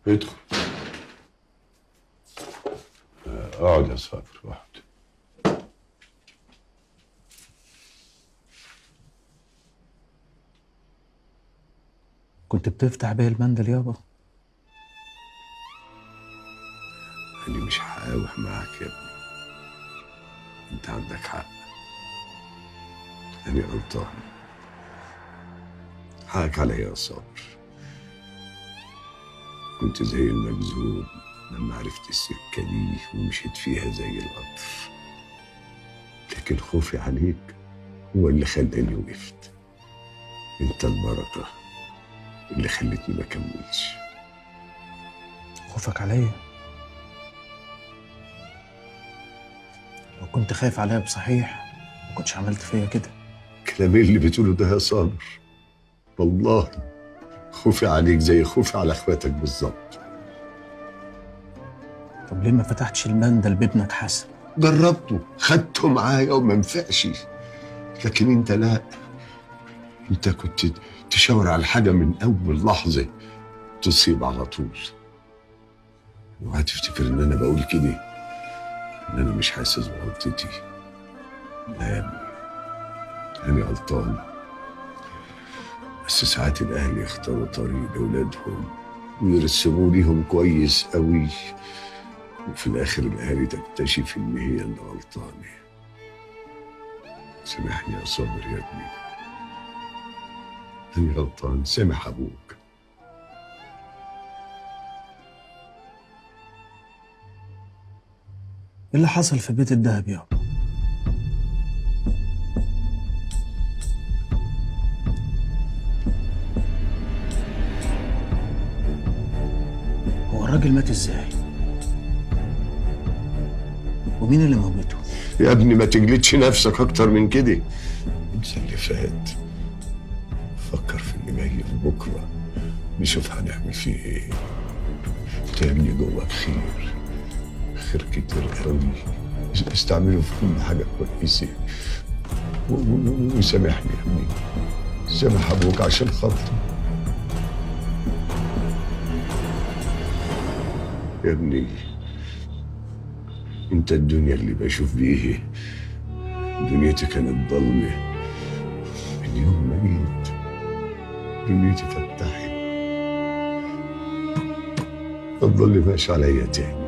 ادخل آه، اقعد يا صابر اقعد كنت بتفتح بيه المندل يابا أنا مش هقاوح معاك يا ابني أنت عندك حق أنا غلطان حقك عليا يا صابر كنت زي المجذوب لما عرفت السكة دي ومشيت فيها زي القطر لكن خوفي عليك هو اللي خلاني وقفت انت البركة اللي خلتني ما اكملش خوفك عليا لو كنت خايف عليا بصحيح ما كنتش عملت فيا كده الكلام اللي بتقوله ده يا صابر والله خوفي عليك زي خوفي على اخواتك بالظبط طب ليه ما فتحتش المندل بابنك حسن جربته خدته معايا وما نفعش لكن انت لا انت كنت تشاور على الحاجه من اول لحظه تصيب على طول اوعى تفتكر ان انا بقول كده ان انا مش حاسس بغلطتي لا يا ابني انا غلطان بس ساعات الاهل يختاروا طريق لاولادهم ويرسموا ليهم كويس قوي وفي الاخر الاهالي تكتشف ان هي اللي غلطانه سامحني يا صابر يا ابني انا غلطان سامح ابوك ايه اللي حصل في بيت الدهب يابا هو الراجل مات ازاي ومين اللي موته يا ابني ما تجلدش نفسك اكتر من كده انسى اللي فات فكر في اللي جاي في بكره نشوف هنعمل فيه ايه انت يا ابني جواك خير خير كتير قوي استعمله في كل حاجه كويسه و- و- وسامحني يا ابني سامح ابوك عشان خاطري يا ابني انت الدنيا اللي بشوف بيه دنيتي كانت ضلمة من يوم ما جيت دنيتي فتحت هتضل ماشي عليا تاني